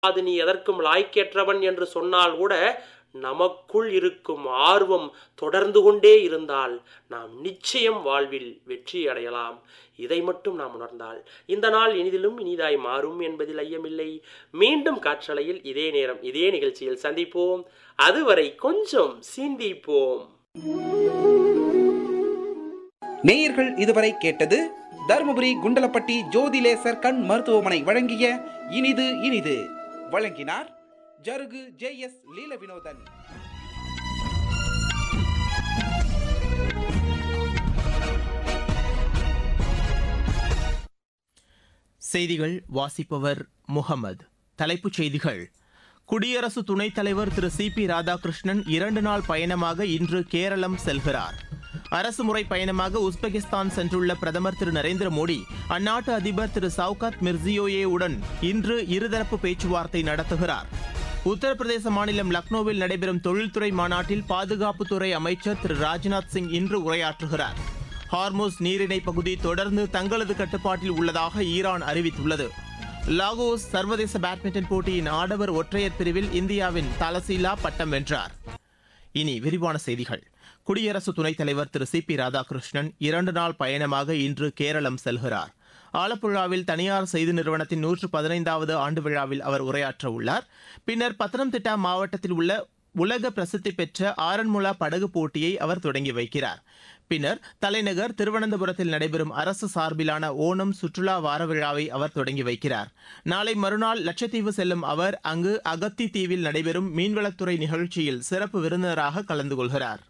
அது நீ எதற்கும் லாய்க்கேற்றவன் என்று சொன்னால் கூட நமக்குள் இருக்கும் ஆர்வம் தொடர்ந்து கொண்டே இருந்தால் நாம் நிச்சயம் வாழ்வில் வெற்றி அடையலாம் இதை மட்டும் நாம் உணர்ந்தால் இந்த நாள் இனிதிலும் இனிதாய் மாறும் என்பதில் ஐயமில்லை மீண்டும் காற்றலையில் இதே நேரம் இதே நிகழ்ச்சியில் சந்திப்போம் அதுவரை கொஞ்சம் சிந்திப்போம் நேயர்கள் இதுவரை கேட்டது தருமபுரி குண்டலப்பட்டி ஜோதிலேசர் கண் மருத்துவமனை வழங்கிய இனிது இனிது வழங்கினார் ஜருகு ஜே எஸ் லீல வினோதன் செய்திகள் வாசிப்பவர் முகமது தலைப்புச் செய்திகள் குடியரசு துணைத் தலைவர் திரு சி பி ராதாகிருஷ்ணன் இரண்டு நாள் பயணமாக இன்று கேரளம் செல்கிறார் அரசு முறை பயணமாக உஸ்பெகிஸ்தான் சென்றுள்ள பிரதமர் திரு நரேந்திர மோடி அந்நாட்டு அதிபர் திரு சவுகாத் மிர்சியோயேவுடன் இன்று இருதரப்பு பேச்சுவார்த்தை நடத்துகிறார் உத்தரப்பிரதேச மாநிலம் லக்னோவில் நடைபெறும் தொழில்துறை மாநாட்டில் பாதுகாப்புத்துறை அமைச்சர் திரு ராஜ்நாத் சிங் இன்று உரையாற்றுகிறார் ஹார்மோஸ் நீரிணை பகுதி தொடர்ந்து தங்களது கட்டுப்பாட்டில் உள்ளதாக ஈரான் அறிவித்துள்ளது லாகோஸ் சர்வதேச பேட்மிண்டன் போட்டியின் ஆடவர் ஒற்றையர் பிரிவில் இந்தியாவின் தலசீலா பட்டம் வென்றார் இனி விரிவான செய்திகள் குடியரசு துணைத் தலைவர் திரு சி பி ராதாகிருஷ்ணன் இரண்டு நாள் பயணமாக இன்று கேரளம் செல்கிறார் ஆலப்புழாவில் தனியார் செய்தி நிறுவனத்தின் நூற்று பதினைந்தாவது ஆண்டு விழாவில் அவர் உரையாற்ற உள்ளார் பின்னர் பத்தனம்திட்டா மாவட்டத்தில் உள்ள உலக பிரசித்தி பெற்ற ஆரன்முளா படகு போட்டியை அவர் தொடங்கி வைக்கிறார் பின்னர் தலைநகர் திருவனந்தபுரத்தில் நடைபெறும் அரசு சார்பிலான ஓணம் சுற்றுலா வார விழாவை அவர் தொடங்கி வைக்கிறார் நாளை மறுநாள் லட்சத்தீவு செல்லும் அவர் அங்கு அகத்தி தீவில் நடைபெறும் மீன்வளத்துறை நிகழ்ச்சியில் சிறப்பு விருந்தினராக கலந்து கொள்கிறார்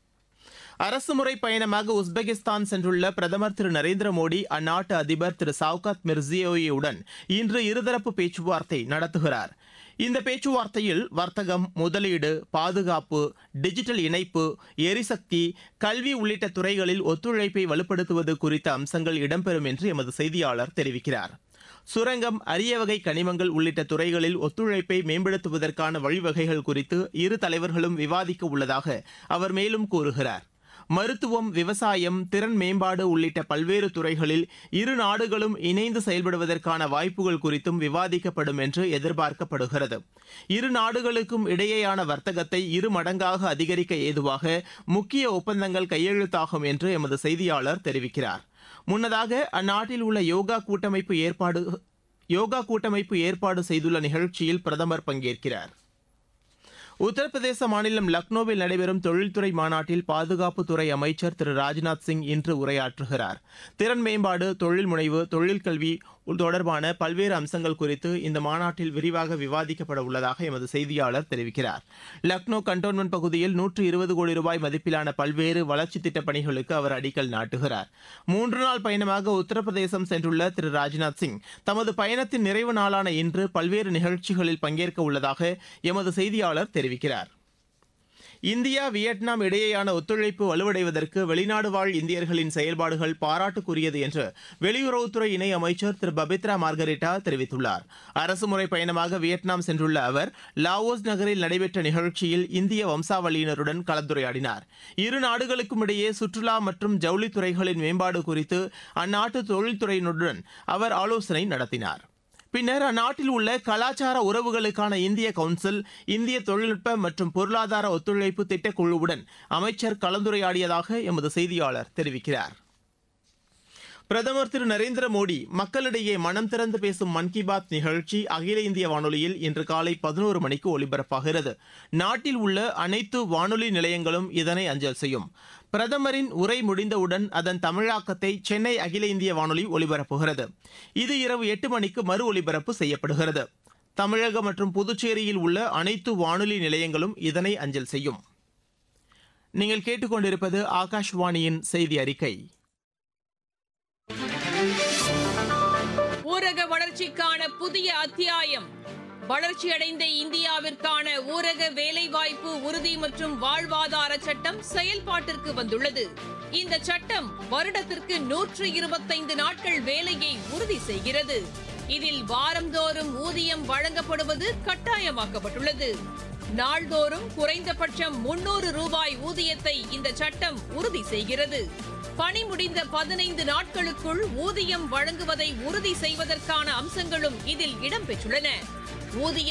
அரசுமுறை பயணமாக உஸ்பெகிஸ்தான் சென்றுள்ள பிரதமர் திரு நரேந்திர மோடி அந்நாட்டு அதிபர் திரு சவுகாத் மிர்சியோயுடன் இன்று இருதரப்பு பேச்சுவார்த்தை நடத்துகிறார் இந்த பேச்சுவார்த்தையில் வர்த்தகம் முதலீடு பாதுகாப்பு டிஜிட்டல் இணைப்பு எரிசக்தி கல்வி உள்ளிட்ட துறைகளில் ஒத்துழைப்பை வலுப்படுத்துவது குறித்த அம்சங்கள் இடம்பெறும் என்று எமது செய்தியாளர் தெரிவிக்கிறார் சுரங்கம் அரிய வகை கனிமங்கள் உள்ளிட்ட துறைகளில் ஒத்துழைப்பை மேம்படுத்துவதற்கான வழிவகைகள் குறித்து இரு தலைவர்களும் விவாதிக்க உள்ளதாக அவர் மேலும் கூறுகிறார் மருத்துவம் விவசாயம் திறன் மேம்பாடு உள்ளிட்ட பல்வேறு துறைகளில் இரு நாடுகளும் இணைந்து செயல்படுவதற்கான வாய்ப்புகள் குறித்தும் விவாதிக்கப்படும் என்று எதிர்பார்க்கப்படுகிறது இரு நாடுகளுக்கும் இடையேயான வர்த்தகத்தை இரு மடங்காக அதிகரிக்க ஏதுவாக முக்கிய ஒப்பந்தங்கள் கையெழுத்தாகும் என்று எமது செய்தியாளர் தெரிவிக்கிறார் முன்னதாக அந்நாட்டில் உள்ள யோகா கூட்டமைப்பு ஏற்பாடு யோகா கூட்டமைப்பு ஏற்பாடு செய்துள்ள நிகழ்ச்சியில் பிரதமர் பங்கேற்கிறார் உத்தரப்பிரதேச மாநிலம் லக்னோவில் நடைபெறும் தொழில்துறை மாநாட்டில் பாதுகாப்புத்துறை அமைச்சர் திரு ராஜ்நாத் சிங் இன்று உரையாற்றுகிறார் திறன் மேம்பாடு தொழில் முனைவு தொழில் கல்வி தொடர்பான பல்வேறு அம்சங்கள் குறித்து இந்த மாநாட்டில் விரிவாக விவாதிக்கப்பட உள்ளதாக எமது செய்தியாளர் தெரிவிக்கிறார் லக்னோ கண்டோன்மெண்ட் பகுதியில் நூற்று இருபது கோடி ரூபாய் மதிப்பிலான பல்வேறு வளர்ச்சி திட்டப் பணிகளுக்கு அவர் அடிக்கல் நாட்டுகிறார் மூன்று நாள் பயணமாக உத்தரப்பிரதேசம் சென்றுள்ள திரு ராஜ்நாத் சிங் தமது பயணத்தின் நிறைவு நாளான இன்று பல்வேறு நிகழ்ச்சிகளில் பங்கேற்க உள்ளதாக எமது செய்தியாளர் தெரிவிக்கிறார் இந்தியா வியட்நாம் இடையேயான ஒத்துழைப்பு வலுவடைவதற்கு வெளிநாடு வாழ் இந்தியர்களின் செயல்பாடுகள் பாராட்டுக்குரியது என்று வெளியுறவுத்துறை இணை அமைச்சர் திரு பபித்ரா மார்கரிட்டா தெரிவித்துள்ளார் அரசுமுறை பயணமாக வியட்நாம் சென்றுள்ள அவர் லாவோஸ் நகரில் நடைபெற்ற நிகழ்ச்சியில் இந்திய வம்சாவளியினருடன் கலந்துரையாடினார் இரு நாடுகளுக்கும் இடையே சுற்றுலா மற்றும் ஜவுளித்துறைகளின் மேம்பாடு குறித்து அந்நாட்டு தொழில்துறையினருடன் அவர் ஆலோசனை நடத்தினார் பின்னர் அந்நாட்டில் உள்ள கலாச்சார உறவுகளுக்கான இந்திய கவுன்சில் இந்திய தொழில்நுட்ப மற்றும் பொருளாதார ஒத்துழைப்பு திட்டக்குழுவுடன் அமைச்சர் கலந்துரையாடியதாக எமது செய்தியாளர் தெரிவிக்கிறார் பிரதமர் திரு நரேந்திர மோடி மக்களிடையே மனம் திறந்து பேசும் மன் கி பாத் நிகழ்ச்சி அகில இந்திய வானொலியில் இன்று காலை பதினோரு மணிக்கு ஒலிபரப்பாகிறது நாட்டில் உள்ள அனைத்து வானொலி நிலையங்களும் இதனை அஞ்சல் செய்யும் பிரதமரின் உரை முடிந்தவுடன் அதன் தமிழாக்கத்தை சென்னை அகில இந்திய வானொலி ஒலிபரப்புகிறது இது இரவு எட்டு மணிக்கு மறு ஒலிபரப்பு செய்யப்படுகிறது தமிழகம் மற்றும் புதுச்சேரியில் உள்ள அனைத்து வானொலி நிலையங்களும் இதனை அஞ்சல் செய்யும் நீங்கள் கேட்டுக்கொண்டிருப்பது ஆகாஷ்வாணியின் செய்தி அறிக்கை ஊரக வளர்ச்சிக்கான புதிய அத்தியாயம் வளர்ச்சியடைந்த இந்தியாவிற்கான ஊரக வேலைவாய்ப்பு உறுதி மற்றும் வாழ்வாதார சட்டம் செயல்பாட்டிற்கு வந்துள்ளது இந்த சட்டம் வருடத்திற்கு நூற்று இருபத்தைந்து நாட்கள் வேலையை உறுதி செய்கிறது இதில் வாரந்தோறும் ஊதியம் வழங்கப்படுவது கட்டாயமாக்கப்பட்டுள்ளது நாள்தோறும் குறைந்தபட்சம் முன்னூறு ரூபாய் ஊதியத்தை இந்த சட்டம் உறுதி செய்கிறது பணி முடிந்த பதினைந்து நாட்களுக்குள் ஊதியம் வழங்குவதை உறுதி செய்வதற்கான அம்சங்களும் இதில் இடம்பெற்றுள்ளன ஊதிய